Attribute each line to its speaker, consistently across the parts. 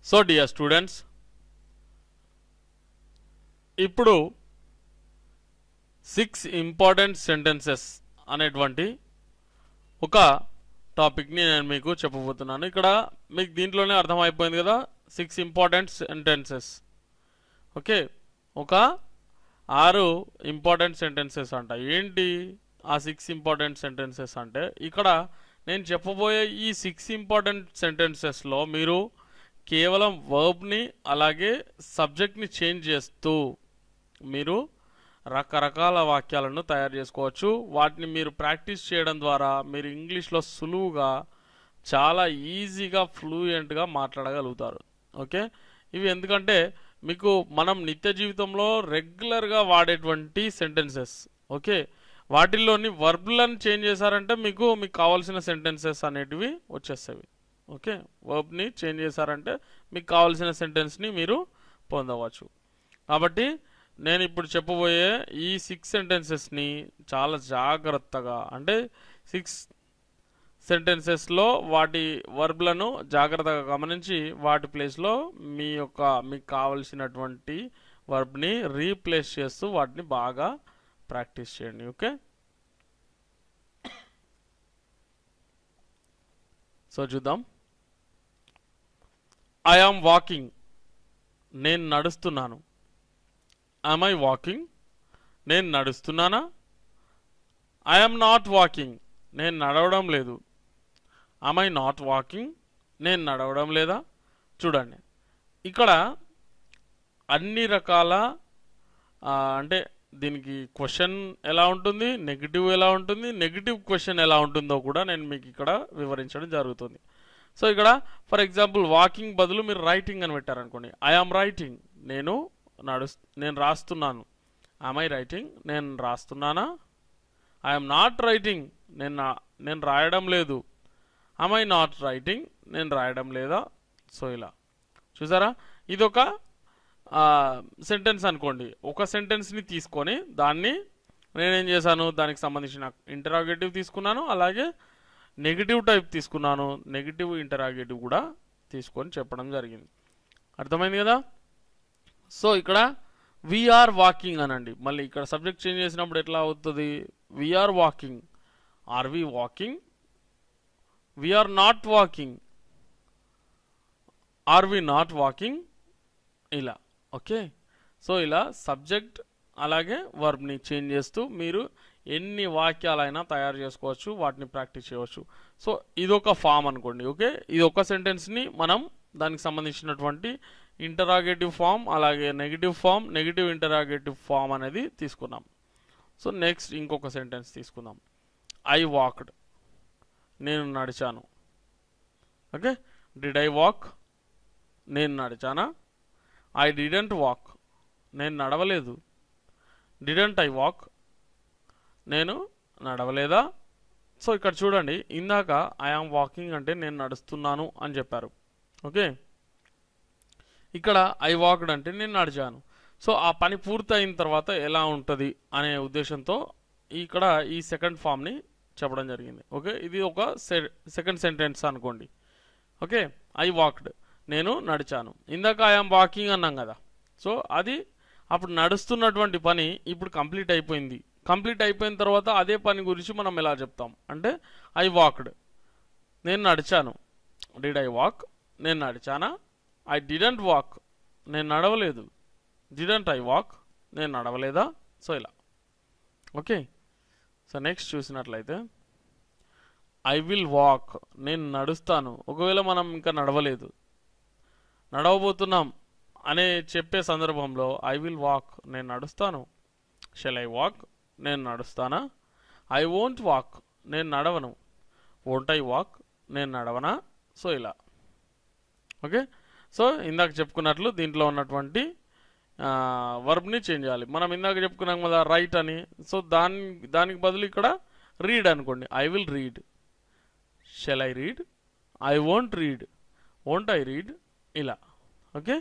Speaker 1: so dear students ఇప్పుడు six important sentences అనేటువంటి ఒక టాపిక్ని నేను మీకు చెప్పబోతున్నాను ఇక్కడ మీకు దీంట్లోనే అర్థమైపోయింది కదా సిక్స్ ఇంపార్టెంట్ సెంటెన్సెస్ ఓకే ఒక ఆరు ఇంపార్టెంట్ సెంటెన్సెస్ అంట ఏంటి ఆ సిక్స్ ఇంపార్టెంట్ సెంటెన్సెస్ అంటే ఇక్కడ నేను చెప్పబోయే ఈ సిక్స్ ఇంపార్టెంట్ సెంటెన్సెస్లో మీరు కేవలం వర్బ్ని అలాగే సబ్జెక్ట్ని చేంజ్ చేస్తూ మీరు రకరకాల వాక్యాలను తయారు చేసుకోవచ్చు వాటిని మీరు ప్రాక్టీస్ చేయడం ద్వారా మీరు ఇంగ్లీష్లో సులువుగా చాలా ఈజీగా ఫ్లూయెంట్గా మాట్లాడగలుగుతారు ఓకే ఇవి ఎందుకంటే మీకు మనం నిత్య జీవితంలో రెగ్యులర్గా వాడేటువంటి సెంటెన్సెస్ ఓకే వాటిల్లోని వర్బ్లను చేంజ్ చేశారంటే మీకు మీకు కావాల్సిన సెంటెన్సెస్ అనేటివి వచ్చేస్తాయి ఓకే వర్బ్ని చేంజ్ చేశారంటే మీకు కావాల్సిన సెంటెన్స్ని మీరు పొందవచ్చు కాబట్టి నేను ఇప్పుడు చెప్పబోయే ఈ సిక్స్ సెంటెన్సెస్ని చాలా జాగ్రత్తగా అంటే సిక్స్ సెంటెన్సెస్లో వాటి వర్బ్లను జాగ్రత్తగా గమనించి వాటి ప్లేస్లో మీ యొక్క మీకు కావలసినటువంటి వర్బ్ని రీప్లేస్ చేస్తూ వాటిని బాగా ప్రాక్టీస్ చేయండి ఓకే సో చూద్దాం ఐ ఆమ్ వాకింగ్ నేను నడుస్తున్నాను ఐమ్ ఐ వాకింగ్ నేను నడుస్తున్నానా ఐ ఆమ్ నాట్ వాకింగ్ నేను నడవడం లేదు ఐమ్ ఐ నాట్ వాకింగ్ నేను నడవడం లేదా చూడండి ఇక్కడ అన్ని రకాల ఆ, అంటే దీనికి క్వశ్చన్ ఎలా ఉంటుంది నెగిటివ్ ఎలా ఉంటుంది నెగిటివ్ క్వశ్చన్ ఎలా ఉంటుందో కూడా నేను మీకు ఇక్కడ వివరించడం జరుగుతుంది సో ఇక్కడ ఫర్ ఎగ్జాంపుల్ వాకింగ్ బదులు మీరు రైటింగ్ అని పెట్టారనుకోండి ఐ ఆమ్ రైటింగ్ నేను నడు నేను రాస్తున్నాను ఐ రైటింగ్ నేను రాస్తున్నానా ఐఎమ్ నాట్ రైటింగ్ నేను నా- నేను రాయడం లేదు ఐ నాట్ రైటింగ్ నేను రాయడం లేదా సో ఇలా చూసారా ఇదొక సెంటెన్స్ అనుకోండి ఒక సెంటెన్స్ని తీసుకొని దాన్ని నేనేం చేశాను దానికి సంబంధించిన ఇంటరాగేటివ్ తీసుకున్నాను అలాగే నెగిటివ్ టైప్ తీసుకున్నాను నెగిటివ్ ఇంటరాగేటివ్ కూడా తీసుకొని చెప్పడం జరిగింది అర్థమైంది కదా సో ఇక్కడ వీఆర్ వాకింగ్ అనండి మళ్ళీ ఇక్కడ సబ్జెక్ట్ చేంజ్ చేసినప్పుడు ఎట్లా అవుతుంది we are walking are we walking we are not walking are we not walking ఇలా ఓకే సో ఇలా సబ్జెక్ట్ అలాగే వర్బ్ని చేంజ్ చేస్తూ మీరు ఎన్ని వాక్యాలైనా తయారు చేసుకోవచ్చు వాటిని ప్రాక్టీస్ చేయవచ్చు సో ఇదొక ఫామ్ అనుకోండి ఓకే ఇది ఒక సెంటెన్స్ని మనం దానికి సంబంధించినటువంటి ఇంటరాగేటివ్ ఫామ్ అలాగే negative form negative interrogative form అనేది తీసుకున్నాం సో నెక్స్ట్ ఇంకొక సెంటెన్స్ తీసుకుందాం ఐ వాక్డ్ నేను నడిచాను ఓకే డిడ్ ఐ వాక్ నేను నడిచానా ఐ డిడెంట్ వాక్ నేను నడవలేదు డిడెంట్ ఐ వాక్ నేను నడవలేదా సో ఇక్కడ చూడండి ఇందాక ఐ ఆమ్ వాకింగ్ అంటే నేను నడుస్తున్నాను అని చెప్పారు ఓకే ఇక్కడ ఐ వాక్డ్ అంటే నేను నడిచాను సో ఆ పని పూర్తయిన తర్వాత ఎలా ఉంటుంది అనే ఉద్దేశంతో ఇక్కడ ఈ సెకండ్ ఫామ్ని చెప్పడం జరిగింది ఓకే ఇది ఒక సెకండ్ సెంటెన్స్ అనుకోండి ఓకే ఐ వాక్డ్ నేను నడిచాను ఇందాక ఐఎమ్ వాకింగ్ అన్నాం కదా సో అది అప్పుడు నడుస్తున్నటువంటి పని ఇప్పుడు కంప్లీట్ అయిపోయింది కంప్లీట్ అయిపోయిన తర్వాత అదే పని గురించి మనం ఎలా చెప్తాం అంటే ఐ వాక్డ్ నేను నడిచాను డిడ్ ఐ వాక్ నేను నడిచానా ఐ డిడెంట్ వాక్ నేను నడవలేదు డిడెంట్ ఐ వాక్ నేను నడవలేదా సో ఇలా ఓకే సో నెక్స్ట్ చూసినట్లయితే ఐ విల్ వాక్ నేను నడుస్తాను ఒకవేళ మనం ఇంకా నడవలేదు నడవబోతున్నాం అనే చెప్పే సందర్భంలో ఐ విల్ వాక్ నేను నడుస్తాను షెల్ ఐ వాక్ నేను నడుస్తానా ఐ వోంట్ వాక్ నేను నడవను వోంట్ ఐ వాక్ నేను నడవనా సో ఇలా ఓకే సో ఇందాక చెప్పుకున్నట్లు దీంట్లో ఉన్నటువంటి వర్బ్ని చేంజ్ చేయాలి మనం ఇందాక చెప్పుకున్నాం కదా రైట్ అని సో దాని దానికి బదులు ఇక్కడ రీడ్ అనుకోండి I will read shall I read I won't read won't I read ఇలా okay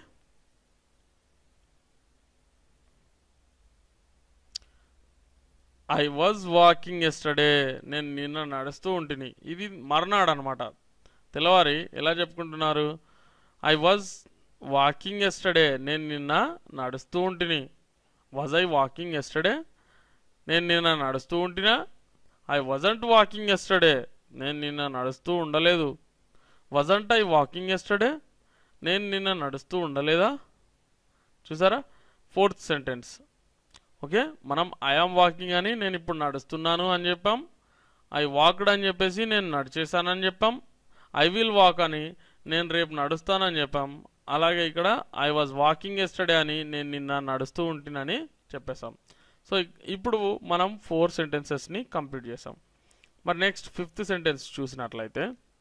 Speaker 1: I was walking yesterday నేను నిన్న నడుస్తూ ఉంటిని ఇది మర్నాడు అనమాట తెల్లవారి ఎలా చెప్పుకుంటున్నారు ఐ వాజ్ వాకింగ్ ఎస్టర్డే నేను నిన్న నడుస్తూ ఉంటిని వాజ్ ఐ వాకింగ్ ఎస్టర్డే నేను నిన్న నడుస్తూ ఉంటినా ఐ వజంట్ వాకింగ్ ఎస్టర్డే నేను నిన్న నడుస్తూ ఉండలేదు వజంట్ ఐ వాకింగ్ ఎస్టర్డే నేను నిన్న నడుస్తూ ఉండలేదా చూసారా ఫోర్త్ సెంటెన్స్ ఓకే మనం ఐఆమ్ వాకింగ్ అని నేను ఇప్పుడు నడుస్తున్నాను అని చెప్పాం ఐ వాక్డ్ అని చెప్పేసి నేను నడిచేసానని చెప్పాం ఐ విల్ వాక్ అని నేను రేపు నడుస్తానని చెప్పాం అలాగే ఇక్కడ ఐ వాజ్ వాకింగ్ ఎస్టర్డే అని నేను నిన్న నడుస్తూ ఉంటినని చెప్పేశాం సో ఇ- ఇప్పుడు మనం ఫోర్ సెంటెన్సెస్ని కంప్లీట్ చేసాం మరి నెక్స్ట్ ఫిఫ్త్ సెంటెన్స్ చూసినట్లయితే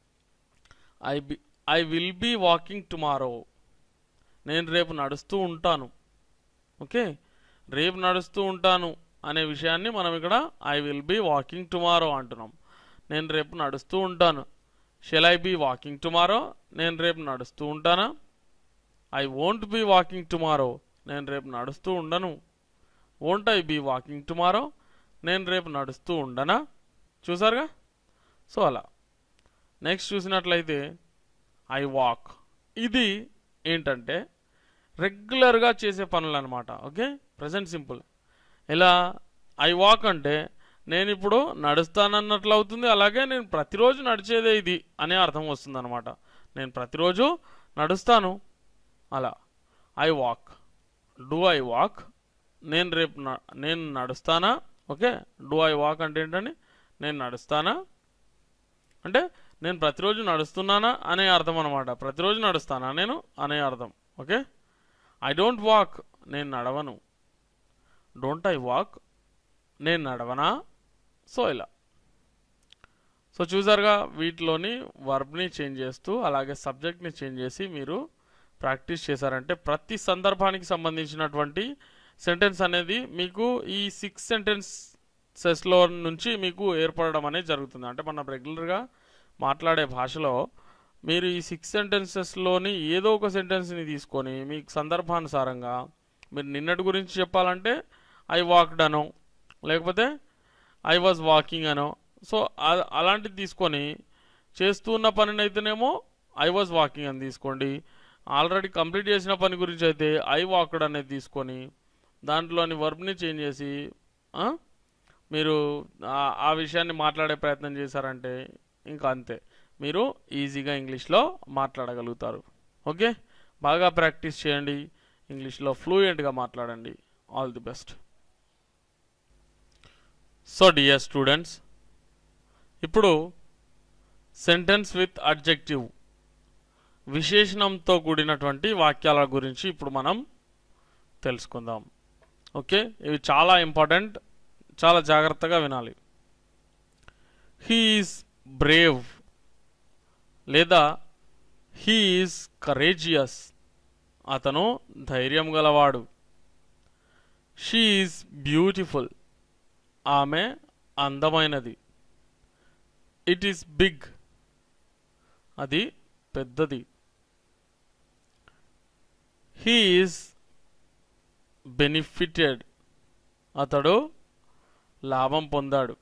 Speaker 1: I be I will be walking tomorrow నేను రేపు నడుస్తూ ఉంటాను ఓకే రేపు నడుస్తూ ఉంటాను అనే విషయాన్ని మనం ఇక్కడ I will be walking tomorrow అంటున్నాం నేను రేపు నడుస్తూ ఉంటాను shall I be walking tomorrow నేను రేపు నడుస్తూ ఉంటానా I won't be walking tomorrow నేను రేపు నడుస్తూ ఉండను won't I be walking tomorrow నేను రేపు నడుస్తూ ఉండనా చూసారుగా సో అలా నెక్స్ట్ చూసినట్లయితే ఐ వాక్ ఇది ఏంటంటే రెగ్యులర్గా చేసే పనులు అనమాట ఓకే ప్రజెంట్ సింపుల్ ఇలా ఐ వాక్ అంటే నేను ఇప్పుడు నడుస్తానన్నట్లు అవుతుంది అలాగే నేను ప్రతిరోజు నడిచేదే ఇది అనే అర్థం వస్తుంది అనమాట నేను ప్రతిరోజు నడుస్తాను అలా I walk do I walk నేను రేపు న- నేను నడుస్తానా ఓకే డూ ఐ వాక్ అంటే ఏంటని నేను నడుస్తానా అంటే నేను ప్రతిరోజు నడుస్తున్నానా అనే అర్థం అనమాట ప్రతిరోజు నడుస్తానా నేను అనే అర్థం ఓకే ఐ డోంట్ వాక్ నేను నడవను డోంట్ ఐ వాక్ నేను నడవనా సో ఇలా సో చూసారుగా వీటిలోని వర్బ్ని చేంజ్ చేస్తూ అలాగే సబ్జెక్ట్ని చేంజ్ చేసి మీరు ప్రాక్టీస్ చేశారంటే ప్రతి సందర్భానికి సంబంధించినటువంటి సెంటెన్స్ అనేది మీకు ఈ సిక్స్ సెంటెన్సెస్లో నుంచి మీకు ఏర్పడడం అనేది జరుగుతుంది అంటే మనం రెగ్యులర్గా మాట్లాడే భాషలో మీరు ఈ సిక్స్ సెంటెన్సెస్లోని ఏదో ఒక సెంటెన్స్ని తీసుకొని మీకు సందర్భానుసారంగా మీరు నిన్నటి గురించి చెప్పాలంటే ఐ వాక్డ్ అనో లేకపోతే ఐ వాజ్ వాకింగ్ అనో సో అ- అలాంటిది తీసుకొని చేస్తున్న పనిని అయితేనేమో ఐ వాజ్ వాకింగ్ అని తీసుకోండి ఆల్రెడీ కంప్లీట్ చేసిన పని గురించి అయితే ఐ వాక్డ్ అనేది తీసుకొని దాంట్లోని వర్బ్ని చేంజ్ చేసి ఆ, మీరు ఆ- ఆ విషయాన్ని మాట్లాడే ప్రయత్నం చేశారంటే ఇంకా అంతే మీరు ఈజీగా ఇంగ్లీష్లో మాట్లాడగలుగుతారు ఓకే బాగా ప్రాక్టీస్ చేయండి ఇంగ్లీష్లో ఫ్లూయెంట్గా మాట్లాడండి all the best so dear students ఇప్పుడు సెంటెన్స్ విత్ అడ్జెక్టివ్ విశేషణంతో కూడినటువంటి వాక్యాల గురించి ఇప్పుడు మనం తెలుసుకుందాం ఓకే ఇవి చాలా ఇంపార్టెంట్ చాలా జాగ్రత్తగా వినాలి హీఈస్ బ్రేవ్ లేదా హీఈస్ కరేజియస్ అతను ధైర్యం గలవాడు షీఈస్ బ్యూటిఫుల్ ఆమె అందమైనది ఇట్ ఈస్ బిగ్ అది పెద్దది హీఈస్ బెనిఫిటెడ్ అతడు లాభం పొందాడు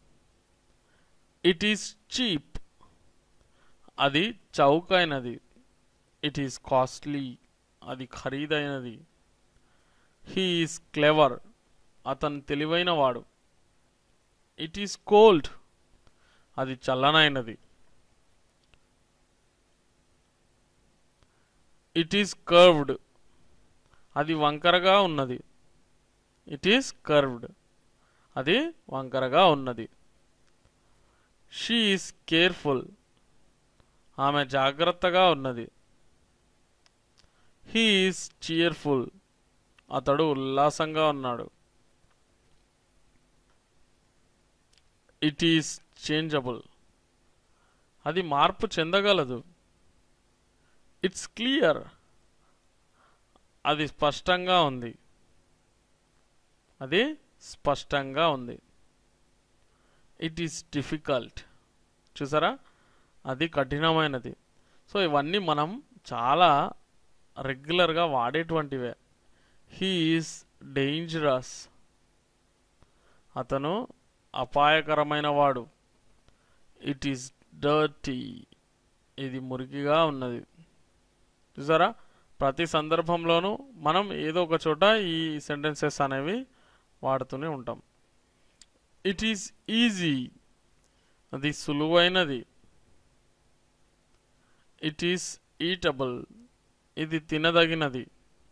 Speaker 1: ఇట్ ఈస్ చీప్ అది చౌకైనది ఇట్ ఈస్ కాస్ట్లీ అది ఖరీదైనది హీ ఈస్ క్లెవర్ అతను తెలివైన వాడు ఇట్ ఈస్ కోల్డ్ అది చల్లనైనది ఇట్ ఈస్ కర్వ్డ్ అది వంకరగా ఉన్నది ఇట్ ఈస్ కర్వ్డ్ అది వంకరగా ఉన్నది షీ ఈస్ కేర్ఫుల్ ఆమె జాగ్రత్తగా ఉన్నది హీ ఈస్ చియర్ఫుల్ అతడు ఉల్లాసంగా ఉన్నాడు ఇట్ ఈస్ చేంజబుల్ అది మార్పు చెందగలదు ఇట్స్ క్లియర్ అది స్పష్టంగా ఉంది అది స్పష్టంగా ఉంది ఇట్ ఈస్ డిఫికల్ట్ చూసారా అది కఠినమైనది సో ఇవన్నీ మనం చాలా రెగ్యులర్గా వాడేటువంటివే హీ ఈస్ డేంజరస్ అతను అపాయకరమైన వాడు ఇట్ ఈస్ డర్టీ ఇది మురికిగా ఉన్నది చూసారా ప్రతి సందర్భంలోనూ మనం ఏదో ఒక చోట ఈ సెంటెన్సెస్ అనేవి వాడుతూనే ఉంటాం ఇట్ ఈస్ ఈజీ అది సులువైనది ఇట్ ఈస్ ఈటబుల్ ఇది తినదగినది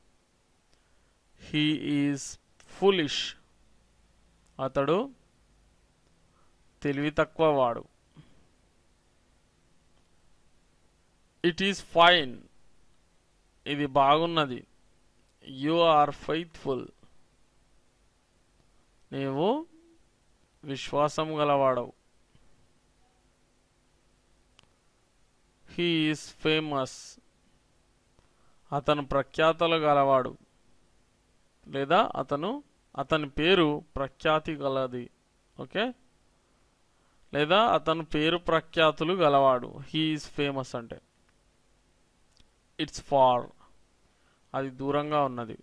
Speaker 1: హీ ఈజ్ ఫులిష్ అతడు తెలివి తక్కువ వాడు ఇట్ ఈస్ ఫైన్ ఇది బాగున్నది యు ఆర్ ఫెయిత్ఫుల్ నీవు విశ్వాసం గలవాడవు హీ ఈస్ ఫేమస్ అతను ప్రఖ్యాతలు గలవాడు లేదా అతను అతని పేరు ప్రఖ్యాతి గలది ఓకే లేదా అతను పేరు ప్రఖ్యాతులు గలవాడు హీ ఈజ్ ఫేమస్ అంటే ఇట్స్ ఫార్ అది దూరంగా ఉన్నది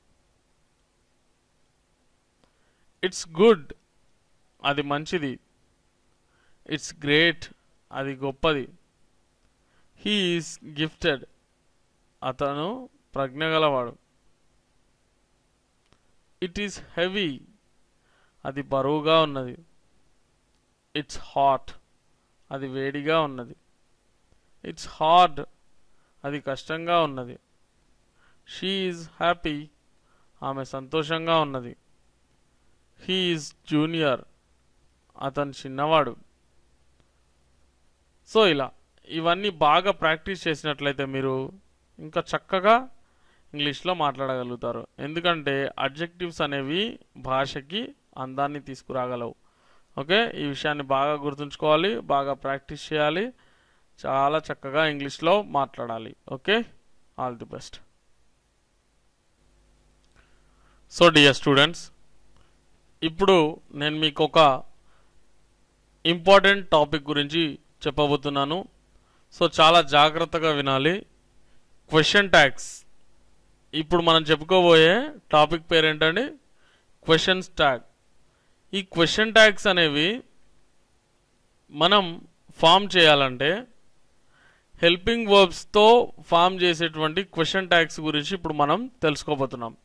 Speaker 1: ఇట్స్ గుడ్ అది మంచిది ఇట్స్ గ్రేట్ అది గొప్పది హీ ఈస్ గిఫ్టెడ్ అతను ప్రజ్ఞ గలవాడు ఇట్ ఈస్ హెవీ అది బరువుగా ఉన్నది ఇట్స్ హాట్ అది వేడిగా ఉన్నది ఇట్స్ హార్డ్ అది కష్టంగా ఉన్నది షీ ఈజ్ హ్యాపీ ఆమె సంతోషంగా ఉన్నది హీ ఈజ్ జూనియర్ అతను చిన్నవాడు సో ఇలా ఇవన్నీ బాగా ప్రాక్టీస్ చేసినట్లయితే మీరు ఇంకా చక్కగా ఇంగ్లీష్లో మాట్లాడగలుగుతారు ఎందుకంటే అడ్జెక్టివ్స్ అనేవి భాషకి అందాన్ని తీసుకురాగలవు ఓకే ఈ విషయాన్ని బాగా గుర్తుంచుకోవాలి బాగా ప్రాక్టీస్ చేయాలి చాలా చక్కగా ఇంగ్లీష్లో మాట్లాడాలి okay all the best so dear students ఇప్పుడు నేను మీకు ఒక ఇంపార్టెంట్ టాపిక్ గురించి చెప్పబోతున్నాను సో చాలా జాగ్రత్తగా వినాలి క్వశ్చన్ ట్యాగ్స్ ఇప్పుడు మనం చెప్పుకోబోయే టాపిక్ పేరు ఏంటండి క్వశ్చన్స్ ట్యాగ్ ఈ క్వశ్చన్ ట్యాగ్స్ అనేవి మనం ఫామ్ చేయాలంటే హెల్పింగ్ వర్బ్స్తో ఫామ్ చేసేటువంటి క్వశ్చన్ ట్యాగ్స్ గురించి ఇప్పుడు మనం తెలుసుకోబోతున్నాం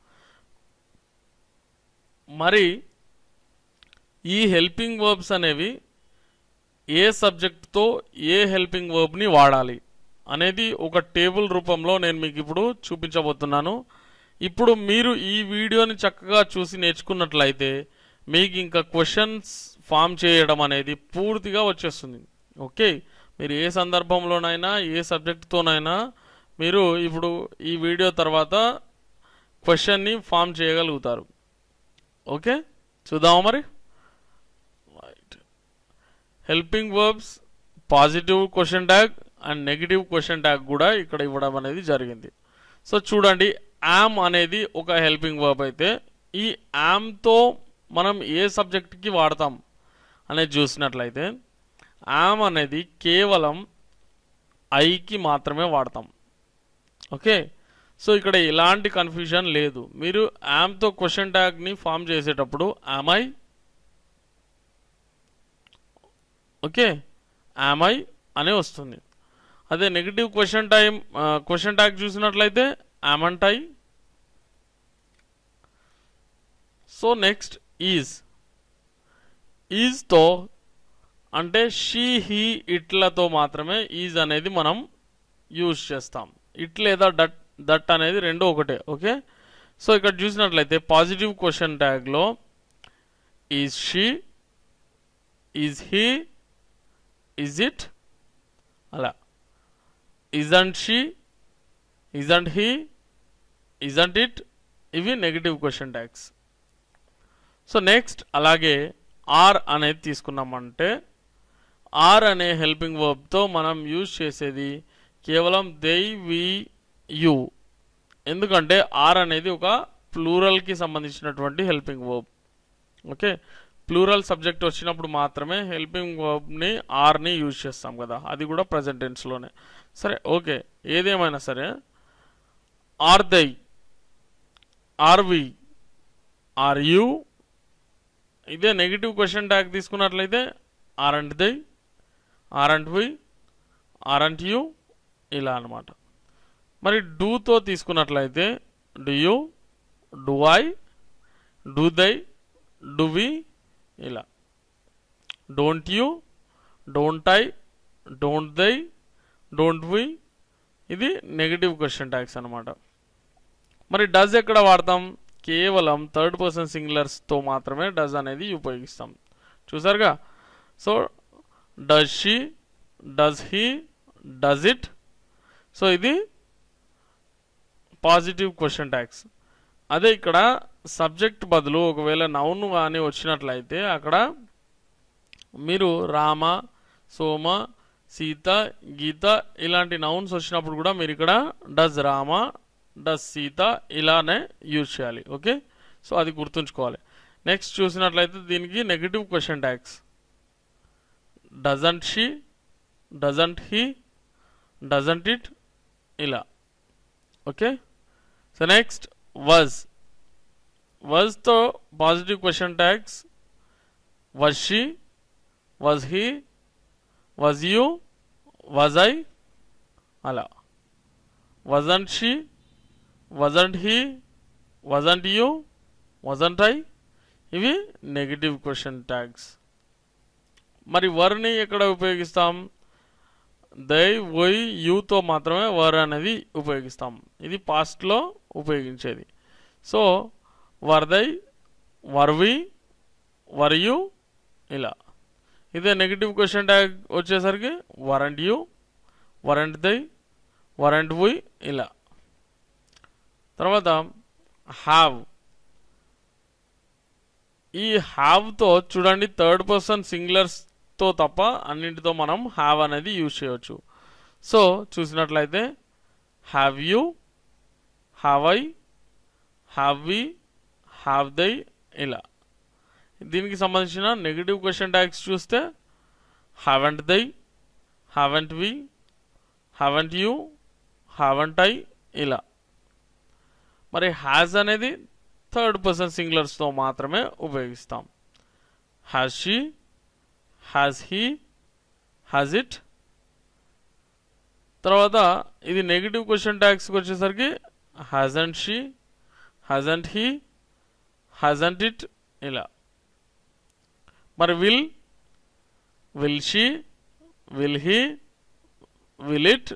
Speaker 1: మరి ఈ హెల్పింగ్ వర్బ్స్ అనేవి ఏ సబ్జెక్ట్తో ఏ హెల్పింగ్ వర్బ్ని వాడాలి అనేది ఒక టేబుల్ రూపంలో నేను మీకు ఇప్పుడు చూపించబోతున్నాను ఇప్పుడు మీరు ఈ వీడియోని చక్కగా చూసి నేర్చుకున్నట్లయితే మీకు ఇంకా క్వశ్చన్స్ ఫామ్ చేయడం అనేది పూర్తిగా వచ్చేస్తుంది ఓకే మీరు ఏ సందర్భంలోనైనా ఏ సబ్జెక్ట్తోనైనా మీరు ఇప్పుడు ఈ వీడియో తర్వాత క్వశ్చన్ని ఫామ్ చేయగలుగుతారు ఓకే చూద్దామా మరి right helping verbs positive question tag and negative question tag కూడా ఇక్కడ ఇవ్వడం అనేది జరిగింది సో చూడండి యామ్ అనేది ఒక హెల్పింగ్ వర్బ్ అయితే ఈ యామ్తో మనం ఏ సబ్జెక్ట్కి వాడతాం అనేది చూసినట్లయితే యామ్ అనేది కేవలం ఐకి మాత్రమే వాడతాం ఓకే సో ఇక్కడ ఎలాంటి కన్ఫ్యూజన్ లేదు మీరు యామ్తో క్వశ్చన్ ట్యాగ్ని ఫామ్ చేసేటప్పుడు am I okay am I అనే వస్తుంది అదే negative question time question tag చూసినట్లయితే amn't I so next is ఈజ్తో అంటే షీ హీ ఇట్లతో మాత్రమే ఈజ్ అనేది మనం యూజ్ చేస్తాం ఇట్ లేదా డట్ దట్ అనేది రెండు ఒకటే ఓకే సో ఇక్కడ చూసినట్లయితే పాజిటివ్ క్వశ్చన్ ట్యాగ్లో is she is he is it అలా isn't she isn't he isn't it ఇవి negative question tags so next అలాగే ఆర్ అనేది తీసుకున్నామంటే ఆర్ అనే హెల్పింగ్ వర్బ్తో మనం యూజ్ చేసేది కేవలం దై వి యు ఎందుకంటే ఆర్ అనేది ఒక ప్లూరల్కి సంబంధించినటువంటి helping verb okay plural subject వచ్చినప్పుడు మాత్రమే హెల్పింగ్ వర్బ్ని ఆర్ని యూజ్ చేస్తాం కదా అది కూడా ప్రజెంట్ టెన్స్లోనే సరే ఓకే ఏదేమైనా సరే are they are we are you ఇదే నెగిటివ్ క్వశ్చన్ ట్యాగ్ తీసుకున్నట్లయితే ఆర్ అంట్ దై ఆర్ అంట్ వి ఆర్ అంట్ యూ ఇలా అనమాట మరి డూతో తీసుకున్నట్లయితే do you do I do they do we ఇలా don't you don't I don't they don't we ఇది నెగిటివ్ క్వశ్చన్ ట్యాక్స్ అనమాట మరి డజ్ ఎక్కడ వాడతాం కేవలం థర్డ్ పర్సన్ సింగులర్స్తో మాత్రమే డజ్ అనేది ఉపయోగిస్తాం చూసారుగా so does she does he does it so ఇది పాజిటివ్ క్వశ్చన్ ట్యాక్స్ అదే ఇక్కడ సబ్జెక్ట్ బదులు ఒకవేళ నౌన్ కానీ వచ్చినట్లయితే అక్కడ మీరు రామ సోమ సీత గీత ఇలాంటి నౌన్స్ వచ్చినప్పుడు కూడా మీరు ఇక్కడ డజ్ రామ డస్ సీత ఇలానే యూజ్ చేయాలి ఓకే సో అది గుర్తుంచుకోవాలి నెక్స్ట్ చూసినట్లయితే దీనికి negative question tags doesn't she doesn't he doesn't it ఇలా ఓకే సో నెక్స్ట్ వజ్ వజ్తో positive question tags was she was he was you was I అలా wasn't she wasn't he wasn't you wasn't I ఇవి negative question tags మరి వర్ని ఎక్కడ ఉపయోగిస్తాం దై why యూతో మాత్రమే వర్ అనేది ఉపయోగిస్తాం ఇది పాస్ట్లో ఉపయోగించేది సో వరదై వర్వి వర్ యూ ఇలా ఇదే నెగిటివ్ క్వశ్చన్ ట్యాగ్ వచ్చేసరికి weren't you weren't they weren't we ఇలా తర్వాత హ్యావ్ ఈ హ్యావ్తో చూడండి థర్డ్ పర్సన్ సింగులర్స్తో తప్ప అన్నింటితో మనం హ్యావ్ అనేది యూజ్ చేయవచ్చు సో చూసినట్లయితే have you have I have we have they ఇలా దీనికి సంబంధించిన నెగిటివ్ క్వశ్చన్ ట్యాగ్స్ చూస్తే haven't they haven't we haven't you haven't I ఇలా మరి హ్యాజ్ అనేది థర్డ్ పర్సన్ సింగులర్స్తో మాత్రమే ఉపయోగిస్తాం has she has he has it తర్వాత ఇది నెగిటివ్ క్వశ్చన్ ట్యాగ్స్కి వచ్చేసరికి hasn't she hasn't he hasn't it ఇలా మరి will will she will he will it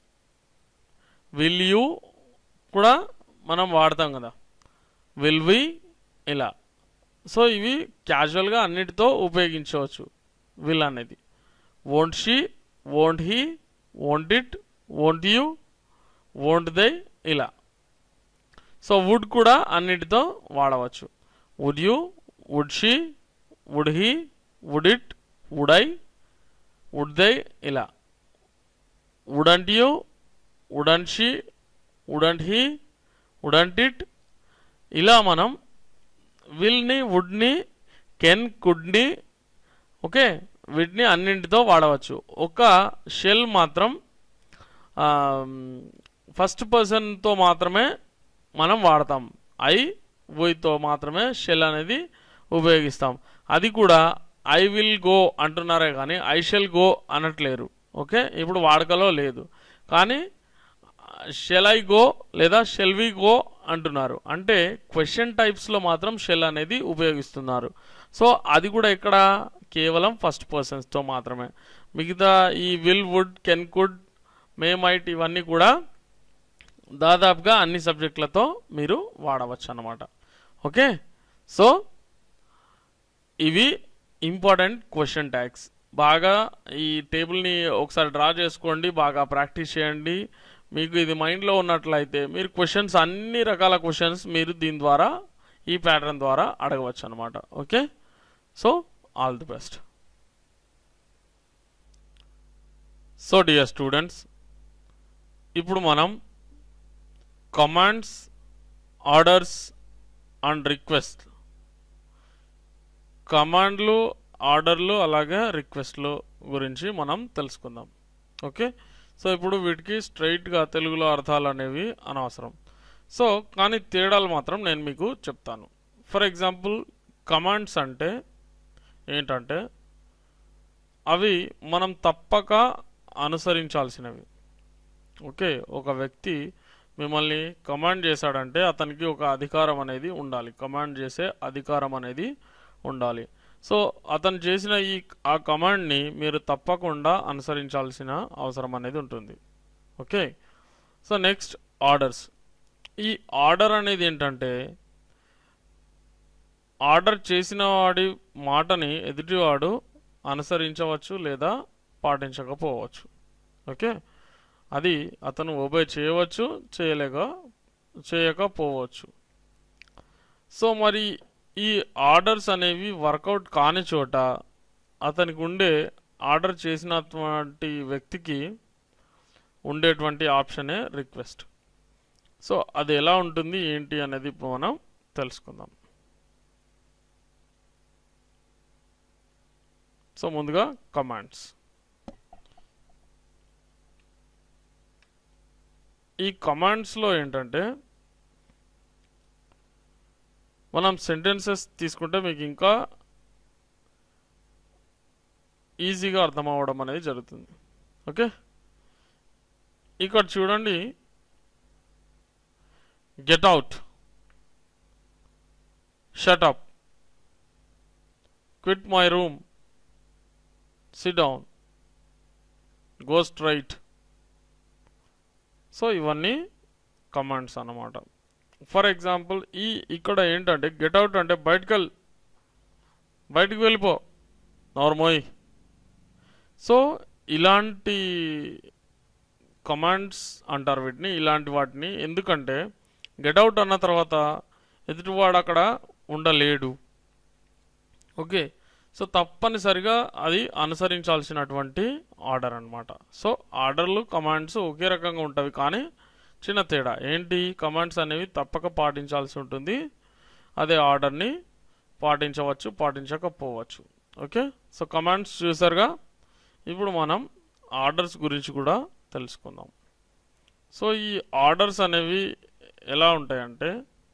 Speaker 1: will you కూడా మనం వాడతాం కదా విల్ వి ఇలా సో ఇవి క్యాజువల్గా అన్నిటితో ఉపయోగించవచ్చు విల్ అనేది won't she won't he won't it won't you won't they ఇలా సో వుడ్ కూడా అన్నిటితో వాడవచ్చు would you would she would he would it would I would they ఇలా wouldn't you wouldn't she wouldn't he wouldn't it ఇలా మనం విల్ని వుడ్ని can కుడ్ని okay వీటిని అన్నింటితో వాడవచ్చు ఒక షెల్ మాత్రం ఫస్ట్ పర్సన్తో మాత్రమే మనం వాడతాం ఐ తో మాత్రమే షెల్ అనేది ఉపయోగిస్తాం అది కూడా ఐ విల్ గో అంటున్నారే కానీ ఐ షెల్ గో అనట్లేరు ఓకే ఇప్పుడు వాడకలో లేదు కానీ షెల్ ఐ గో లేదా షెల్ వి గో అంటున్నారు అంటే క్వశ్చన్ టైప్స్లో మాత్రం షెల్ అనేది ఉపయోగిస్తున్నారు సో అది కూడా ఇక్కడ కేవలం ఫస్ట్ పర్సన్స్తో మాత్రమే మిగతా ఈ will would can could may might ఇవన్నీ కూడా దాదాపుగా అన్ని సబ్జెక్టులతో మీరు వాడవచ్చు అన్నమాట ఓకే సో ఇవి ఇంపార్టెంట్ క్వశ్చన్ ట్యాగ్స్ బాగా ఈ టేబుల్ని ఒకసారి డ్రా చేసుకోండి బాగా ప్రాక్టీస్ చేయండి మీకు ఇది మైండ్లో ఉన్నట్లయితే మీరు క్వశ్చన్స్ అన్ని రకాల క్వశ్చన్స్ మీరు దీని ద్వారా ఈ ప్యాటర్న్ ద్వారా అడగవచ్చు అనమాట okay so all the best so dear students ఇప్పుడు మనం కమాండ్స్ ఆర్డర్స్ అండ్ రిక్వెస్ట్ కమాండ్లు ఆర్డర్లు అలాగే రిక్వెస్ట్లు గురించి మనం తెలుసుకుందాం ఓకే సో ఇప్పుడు వీటికి స్ట్రైట్గా తెలుగులో అర్థాలు అనేవి అనవసరం సో కానీ తేడాలు మాత్రం నేను మీకు చెప్తాను ఫర్ ఎగ్జాంపుల్ కమాండ్స్ అంటే ఏంటంటే అవి మనం తప్పక అనుసరించాల్సినవి ఓకే ఒక వ్యక్తి మిమ్మల్ని కమాండ్ చేశాడంటే అతనికి ఒక అధికారం అనేది ఉండాలి కమాండ్ చేసే అధికారం అనేది ఉండాలి సో అతను చేసిన ఈ ఆ కమాండ్ని మీరు తప్పకుండా అనుసరించాల్సిన అవసరం అనేది ఉంటుంది ఓకే సో నెక్స్ట్ ఆర్డర్స్ ఈ ఆర్డర్ అనేది ఏంటంటే ఆర్డర్ చేసిన వాడి మాటని ఎదుటివాడు అనుసరించవచ్చు లేదా పాటించకపోవచ్చు ఓకే అది అతను ఒబే చేయవచ్చు చేయలేక చేయకపోవచ్చు సో మరి ఈ ఆర్డర్స్ అనేవి వర్కౌట్ కాని చోట అతనికి ఉండే ఆర్డర్ చేసినటువంటి వ్యక్తికి ఉండేటువంటి ఆప్షనే రిక్వెస్ట్ సో అది ఎలా ఉంటుంది ఏంటి అనేది ఇప్పుడు మనం తెలుసుకుందాం సో ముందుగా కమాండ్స్ ఈ కమాండ్స్లో ఏంటంటే మనం సెంటెన్సెస్ తీసుకుంటే మీకు ఇంకా ఈజీగా అర్థం అవ్వడం అనేది జరుగుతుంది ఓకే ఇక్కడ చూడండి get out shut up quit my room sit down go straight so ఇవన్నీ కమాండ్స్ అన్నమాట ఫర్ ఎగ్జాంపుల్ ఈ ఇక్కడ ఏంటంటే గెట్ అవుట్ అంటే బయటకు వెళ్ బయటికి వెళ్ళిపో నార్మోయ్ సో ఇలాంటి కమాండ్స్ అంటారు వీటిని ఇలాంటి వాటిని ఎందుకంటే గెట్ అవుట్ అన్న తర్వాత ఎదుటివాడు అక్కడ ఉండలేడు ఓకే సో తప్పనిసరిగా అది అనుసరించాల్సినటువంటి ఆర్డర్ అన్నమాట సో ఆర్డర్లు కమాండ్స్ ఒకే రకంగా ఉంటవి కానీ చిన్న తేడా ఏంటి కమాండ్స్ అనేవి తప్పక పాటించాల్సి ఉంటుంది అదే ఆర్డర్ని పాటించవచ్చు పాటించకపోవచ్చు ఓకే సో కమాండ్స్ చూసారుగా ఇప్పుడు మనం ఆర్డర్స్ గురించి కూడా తెలుసుకుందాం సో ఈ ఆర్డర్స్ అనేవి ఎలా ఉంటాయంటే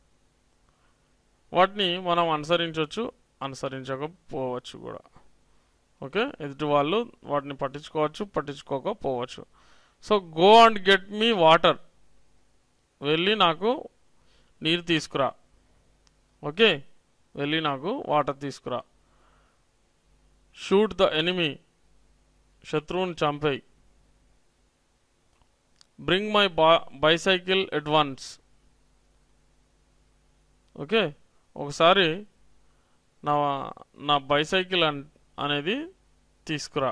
Speaker 1: వాటిని మనం అనుసరించవచ్చు అనుసరించకపోవచ్చు కూడా ఓకే ఎదుటి వాళ్ళు వాటిని పట్టించుకోవచ్చు పట్టించుకోకపోవచ్చు so go and get me water వెళ్ళి నాకు నీరు తీసుకురా ఓకే వెళ్ళి నాకు వాటర్ తీసుకురా షూట్ ద ఎనిమీ శత్రువుని చంపేయి బ్రింగ్ మై బా బైసైకిల్ అడ్వాన్స్ ఓకే ఒకసారి నా నా బైసైకిల్ అన్ అనేది తీసుకురా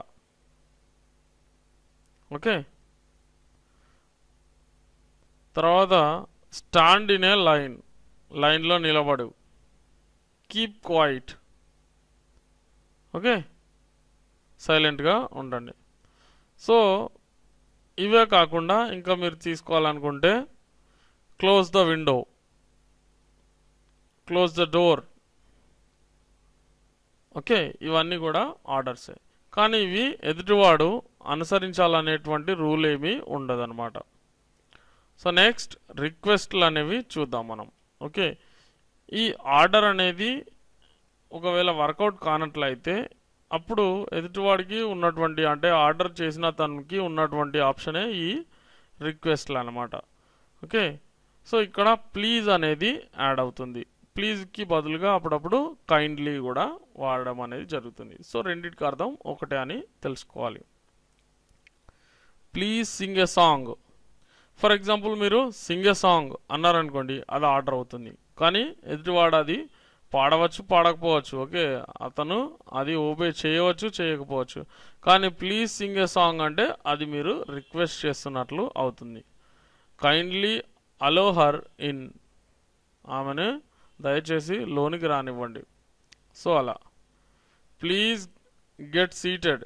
Speaker 1: ఓకే తర్వాత స్టాండ్ ఇన్ ఏ లైన్ లైన్లో నిలబడు కీప్ క్వైట్ ఓకే సైలెంట్గా ఉండండి సో ఇవే కాకుండా ఇంకా మీరు తీసుకోవాలనుకుంటే close the window close the door okay ఇవన్నీ కూడా ఆర్డర్సే కానీ ఇవి ఎదుటివాడు అనుసరించాలనేటువంటి రూల్ ఏమీ ఉండదన్నమాట సో నెక్స్ట్ రిక్వెస్ట్లు అనేవి చూద్దాం మనం ఓకే ఈ ఆర్డర్ అనేది ఒకవేళ వర్కౌట్ కానట్లయితే అప్పుడు ఎదుటివాడికి ఉన్నటువంటి అంటే ఆర్డర్ చేసిన తనకి ఉన్నటువంటి ఆప్షనే ఈ రిక్వెస్ట్లు అనమాట ఓకే సో ఇక్కడ ప్లీజ్ అనేది యాడ్ అవుతుంది ప్లీజ్కి బదులుగా అప్పుడప్పుడు కైండ్లీ కూడా వాడడం అనేది జరుగుతుంది సో రెండింటికి అర్థం ఒకటే అని తెలుసుకోవాలి please sing a song for example మీరు సింగ్ ఎ సాంగ్ అన్నారనుకోండి అది ఆర్డర్ అవుతుంది కానీ ఎదుటివాడు అది పాడవచ్చు పాడకపోవచ్చు ఓకే అతను అది ఓబే చేయవచ్చు చేయకపోవచ్చు కానీ ప్లీజ్ సింగ్ ఎ సాంగ్ అంటే అది మీరు రిక్వెస్ట్ చేస్తున్నట్లు అవుతుంది కైండ్లీ అలో హర్ ఇన్ ఆమెను దయచేసి లోనికి రానివ్వండి సో అలా ప్లీజ్ గెట్ సీటెడ్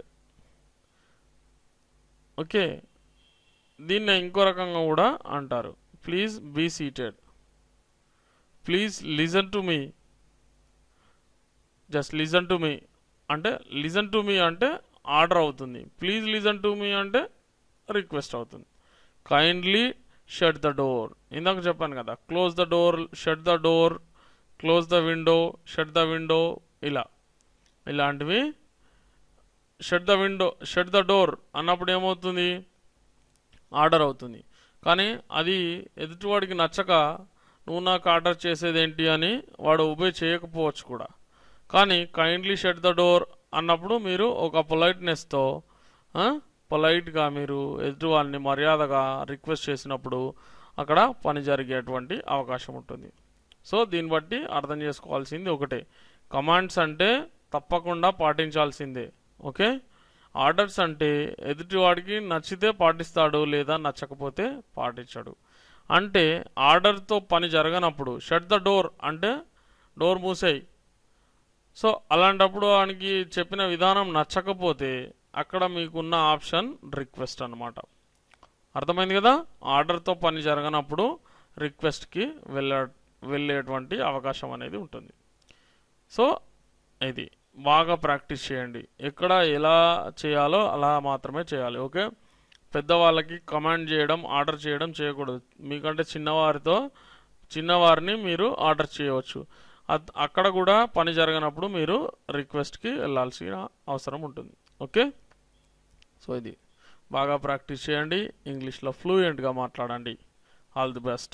Speaker 1: ఓకే దీన్ని ఇంకో రకంగా కూడా అంటారు please be seated please listen to me just listen to me అంటే లిజన్ టు మీ అంటే ఆర్డర్ అవుతుంది ప్లీజ్ లిజన్ టు మీ అంటే రిక్వెస్ట్ అవుతుంది కైండ్లీ షట్ ద డోర్ ఇందాక చెప్పాను కదా close the door shut the door close the window shut the window ఇలా ఇలాంటివి shut the window shut the door అన్నప్పుడు ఏమవుతుంది ఆర్డర్ అవుతుంది కానీ అది ఎదుటివాడికి నచ్చక నువ్వు నాకు ఆర్డర్ చేసేది ఏంటి అని వాడు ఉబే చేయకపోవచ్చు కూడా కానీ కైండ్లీ షట్ ద డోర్ అన్నప్పుడు మీరు ఒక పొలైట్నెస్తో పొలైట్గా మీరు ఎదుటివాడిని మర్యాదగా రిక్వెస్ట్ చేసినప్పుడు అక్కడ పని జరిగేటువంటి అవకాశం ఉంటుంది సో దీన్ని బట్టి అర్థం చేసుకోవాల్సింది ఒకటే కమాండ్స్ అంటే తప్పకుండా పాటించాల్సిందే ఓకే ఆర్డర్స్ అంటే ఎదుటివాడికి నచ్చితే పాటిస్తాడు లేదా నచ్చకపోతే పాటించడు అంటే ఆర్డర్తో పని జరగనప్పుడు షట్ ద డోర్ అంటే డోర్ మూసేయి సో అలాంటప్పుడు వానికి చెప్పిన విధానం నచ్చకపోతే అక్కడ మీకున్న ఆప్షన్ రిక్వెస్ట్ అన్నమాట అర్థమైంది కదా ఆర్డర్తో పని జరగనప్పుడు రిక్వెస్ట్కి వెళ్ళ వెళ్ళేటువంటి అవకాశం అనేది ఉంటుంది సో ఇది బాగా ప్రాక్టీస్ చేయండి ఎక్కడ ఎలా చేయాలో అలా మాత్రమే చేయాలి ఓకే పెద్దవాళ్ళకి కమాండ్ చేయడం ఆర్డర్ చేయడం చేయకూడదు మీకంటే చిన్నవారితో చిన్నవారిని మీరు ఆర్డర్ చేయవచ్చు అద్- అక్కడ కూడా పని జరగనప్పుడు మీరు రిక్వెస్ట్కి వెళ్ళాల్సిన అవసరం ఉంటుంది ఓకే సో ఇది బాగా ప్రాక్టీస్ చేయండి ఇంగ్లీష్లో ఫ్లూయెంట్గా మాట్లాడండి all the best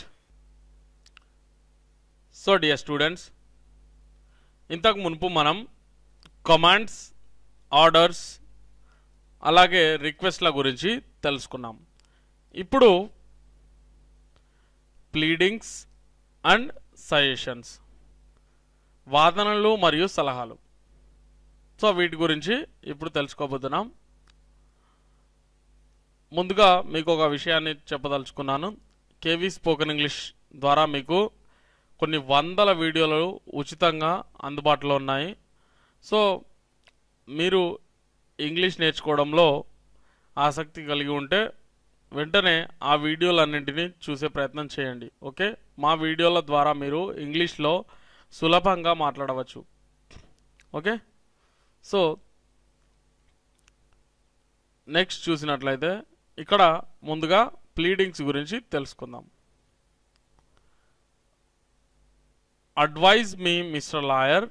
Speaker 1: so dear students ఇంతకు మునుపు మనం కమాండ్స్ ఆర్డర్స్ అలాగే రిక్వెస్ట్ల గురించి తెలుసుకున్నాం ఇప్పుడు ప్లీడింగ్స్ అండ్ సజెషన్స్ వాదనలు మరియు సలహాలు సో వీటి గురించి ఇప్పుడు తెలుసుకోబోతున్నాం ముందుగా మీకు ఒక విషయాన్ని చెప్పదలుచుకున్నాను కేవీ స్పోకెన్ ఇంగ్లీష్ ద్వారా మీకు కొన్ని వందల వీడియోలు ఉచితంగా అందుబాటులో ఉన్నాయి సో మీరు ఇంగ్లీష్ నేర్చుకోవడంలో ఆసక్తి కలిగి ఉంటే వెంటనే ఆ వీడియోలన్నింటినీ చూసే ప్రయత్నం చేయండి ఓకే మా వీడియోల ద్వారా మీరు ఇంగ్లీష్లో సులభంగా మాట్లాడవచ్చు ఓకే సో నెక్స్ట్ చూసినట్లయితే ఇక్కడ ముందుగా ప్లీడింగ్స్ గురించి తెలుసుకుందాం advise me mister lawyer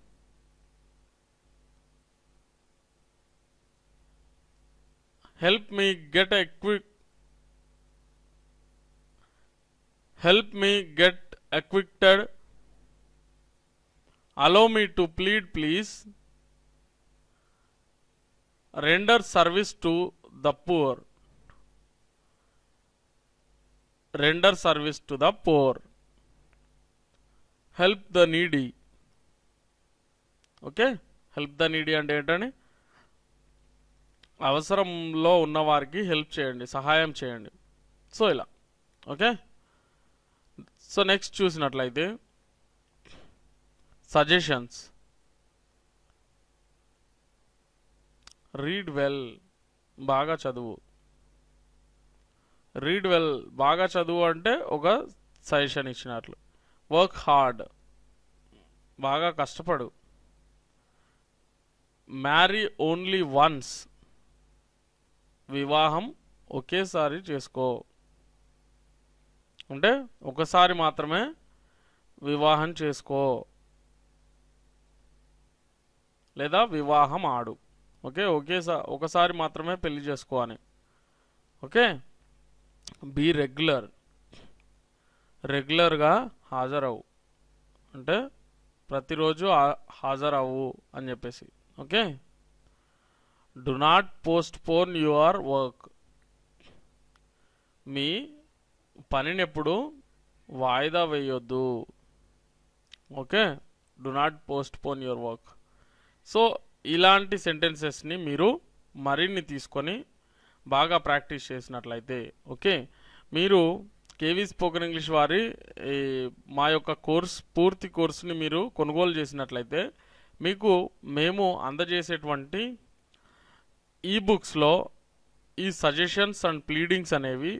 Speaker 1: help me get a quick help me get acquitted allow me to plead please render service to the poor render service to the poor help the needy okay help the needy అంటే ఏంటని అవసరంలో ఉన్న వారికి help చేయండి సహాయం చేయండి so ఇలా okay so next చూసినట్లయితే సజెషన్స్ రీడ్ వెల్ బాగా చదువు రీడ్ వెల్ బాగా చదువు అంటే ఒక సజెషన్ ఇచ్చినట్లు వర్క్ హార్డ్ బాగా కష్టపడు మ్యారీ ఓన్లీ వన్స్ వివాహం ఒకేసారి చేసుకో అంటే ఒకసారి మాత్రమే వివాహం చేసుకో లేదా వివాహం ఆడు ఓకే ఒకేసారి ఒకసారి మాత్రమే పెళ్లి చేసుకో అని ఓకే బీ రెగ్యులర్ రెగ్యులర్గా హాజరవు అంటే ప్రతిరోజు హా- హాజరవు అని చెప్పేసి okay do not postpone your work మీ పనిని ఎప్పుడు వాయిదా వేయొద్దు okay do not postpone your work so ఇలాంటి సెంటెన్సెస్ని మీరు మరిన్ని తీసుకొని బాగా ప్రాక్టీస్ చేసినట్లయితే ఓకే మీరు కేవీ స్పోకెన్ ఇంగ్లీష్ వారి ఈ మా యొక్క కోర్స్ పూర్తి కోర్సుని మీరు కొనుగోలు చేసినట్లయితే మీకు మేము అందజేసేటువంటి ఈ బుక్స్లో ఈ సజెషన్స్ అండ్ ప్లీడింగ్స్ అనేవి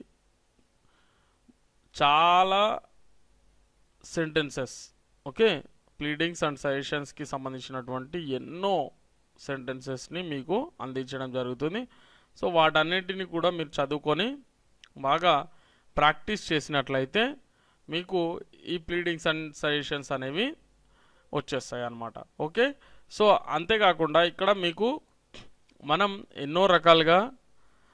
Speaker 1: చాలా సెంటెన్సెస్ ఓకే ప్లీడింగ్స్ అండ్ సజెషన్స్కి సంబంధించినటువంటి ఎన్నో సెంటెన్సెస్ని మీకు అందించడం జరుగుతుంది సో వాటన్నిటిని కూడా మీరు చదువుకొని బాగా ప్రాక్టీస్ చేసినట్లయితే మీకు ఈ ప్లీడింగ్స్ అండ్ సజెషన్స్ అనేవి వచ్చేస్తాయి అన్నమాట ఓకే సో అంతేకాకుండా ఇక్కడ మీకు మనం ఎన్నో రకాలుగా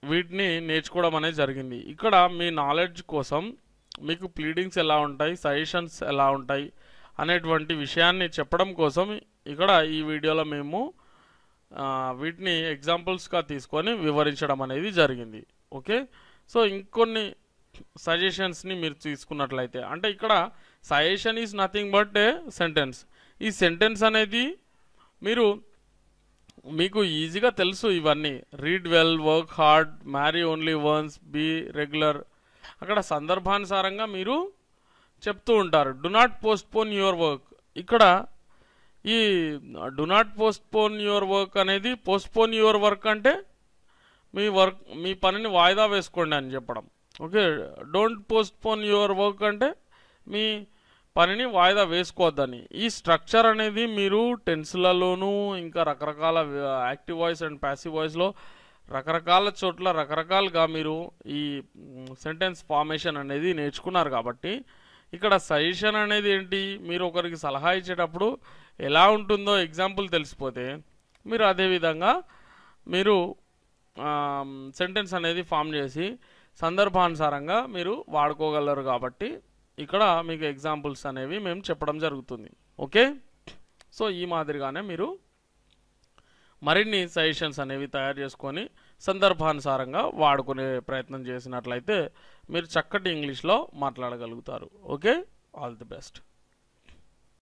Speaker 1: వీటిని నేర్చుకోవడం అనేది జరిగింది ఇక్కడ మీ నాలెడ్జ్ కోసం మీకు ప్లీడింగ్స్ ఎలా ఉంటాయి సజెషన్స్ ఎలా ఉంటాయి అనేటువంటి విషయాన్ని చెప్పడం కోసం ఇక్కడ ఈ వీడియోలో మేము ఆ, వీటిని ఎగ్జాంపుల్స్గా తీసుకొని వివరించడం అనేది జరిగింది ఓకే సో ఇంకొన్ని సజెషన్స్ని మీరు తీసుకున్నట్లయితే అంటే ఇక్కడ suggestion is nothing but a sentence ఈ సెంటెన్స్ అనేది మీరు మీకు ఈజీగా తెలుసు ఇవన్నీ read well work hard marry only once be regular అక్కడ సందర్భానుసారంగా మీరు చెప్తూ ఉంటారు do not postpone your work ఇక్కడ ఈ do not postpone your work అనేది పోస్ట్పోన్ యువర్ వర్క్ అంటే మీ వర్క్ మీ పనిని వాయిదా వేసుకోండి అని చెప్పడం okay don't postpone your work అంటే మీ పనిని వాయిదా వేసుకోవద్దని ఈ స్ట్రక్చర్ అనేది మీరు టెన్స్లలోనూ ఇంకా రకరకాల యాక్టివ్ వాయిస్ అండ్ ప్యాసివ్ వాయిస్లో రకరకాల చోట్ల రకరకాలుగా మీరు ఈ సెంటెన్స్ ఫార్మేషన్ అనేది నేర్చుకున్నారు కాబట్టి ఇక్కడ సజెషన్ అనేది ఏంటి మీరు ఒకరికి సలహా ఇచ్చేటప్పుడు ఎలా ఉంటుందో ఎగ్జాంపుల్ తెలిసిపోతే మీరు అదే విధంగా మీరు సెంటెన్స్ అనేది ఫామ్ చేసి సందర్భానుసారంగా మీరు వాడుకోగలరు కాబట్టి ఇక్కడ మీకు ఎగ్జాంపుల్స్ అనేవి మేము చెప్పడం జరుగుతుంది ఓకే సో ఈ మాదిరిగానే మీరు మరిన్ని సజెషన్స్ అనేవి తయారు చేసుకొని సందర్భానుసారంగా వాడుకునే ప్రయత్నం చేసినట్లయితే మీరు చక్కటి ఇంగ్లీష్లో మాట్లాడగలుగుతారు ఓకే ఆల్ ది బెస్ట్